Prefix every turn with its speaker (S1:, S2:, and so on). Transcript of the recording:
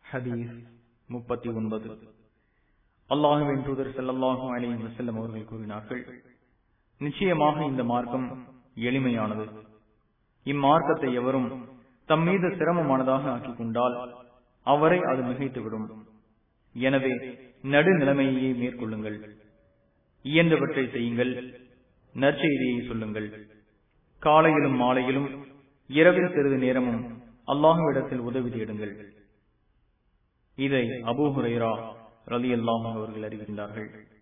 S1: ஹதீஸ் முப்பத்தி ஒன்பது அல்லாஹுவின் தூதர் செல்லல்லாஹும் அலி வசல்லம் அவர்கள் கூறினார்கள் நிச்சயமாக இந்த மார்க்கம் எளிமையானது இம்மார்க்கத்தை எவரும் தம் மீது சிரமமானதாக ஆக்கிக் கொண்டால் அவரை அது மிகைத்துவிடும் எனவே நடுநிலைமையே மேற்கொள்ளுங்கள் இயன்றவற்றை செய்யுங்கள் நற்செய்தியை சொல்லுங்கள் காலையிலும் மாலையிலும் இரவில் சிறிது நேரமும் அல்லாஹுவிடத்தில் உதவி தேடுங்கள் இதை அபூஹுரைரா ரலி அல்லாஹ் அவர்கள் அறிவிக்கின்றார்கள்